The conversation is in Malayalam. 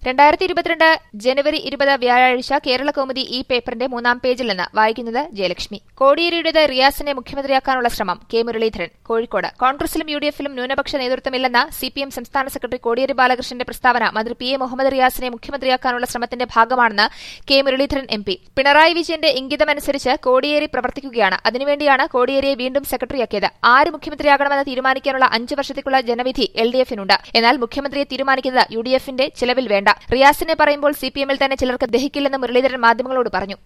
രണ്ടായിരത്തി ഇരുപത്തിരണ്ട് ജനുവരി ഇരുപത് വ്യാഴാഴ്ച കേരള കൗമുദി ഈ പേപ്പറിന്റെ മൂന്നാം പേജിൽ നിന്ന് വായിക്കുന്നത് ജയലക്ഷ്മി കോടിയേരിയുടേത് റിയാസിനെ മുഖ്യമന്ത്രിയാക്കാനുള്ള ശ്രമം കെ മുരളീധരൻ കോഴിക്കോട് കോൺഗ്രസിലും യു ഡി എഫിലും ന്യൂനപക്ഷ നേതൃത്വമില്ലെന്ന സി പി എം സംസ്ഥാന സെക്രട്ടറി കോടിയേരി ബാലകൃഷ്ണന്റെ പ്രസ്താവന മന്ത്രി പി എ മുഹമ്മദ് റിയാസിനെ മുഖ്യമന്ത്രിയാക്കാനുള്ള ശ്രമത്തിന്റെ ഭാഗമാണെന്ന് K Muraleedharan M P Pinarayi വിജയന്റെ ഇംഗിതമനുസരിച്ച് കോടിയേരി പ്രവർത്തിക്കുകയാണ് അതിനുവേണ്ടിയാണ് കോടിയേരിയെ വീണ്ടും സെക്രട്ടറിയാക്കിയത് ആര് മുഖ്യമന്ത്രിയാകണമെന്ന് തീരുമാനിക്കാനുള്ള അഞ്ചു വർഷത്തേക്കുള്ള ജനവിധി എൽ ഡി എഫിനുണ്ട് എന്നാൽ മുഖ്യമന്ത്രിയെ തീരുമാനിക്കുന്നത് യു ഡി എഫിന്റെ ചിലവിൽ വേണ്ട റിയാസിനെ പറയുമ്പോൾ സി പി എമ്മിൽ തന്നെ ചിലർക്ക് ദഹിക്കില്ലെന്ന് മുരളീധരൻ മാധ്യമങ്ങളോട് പറഞ്ഞു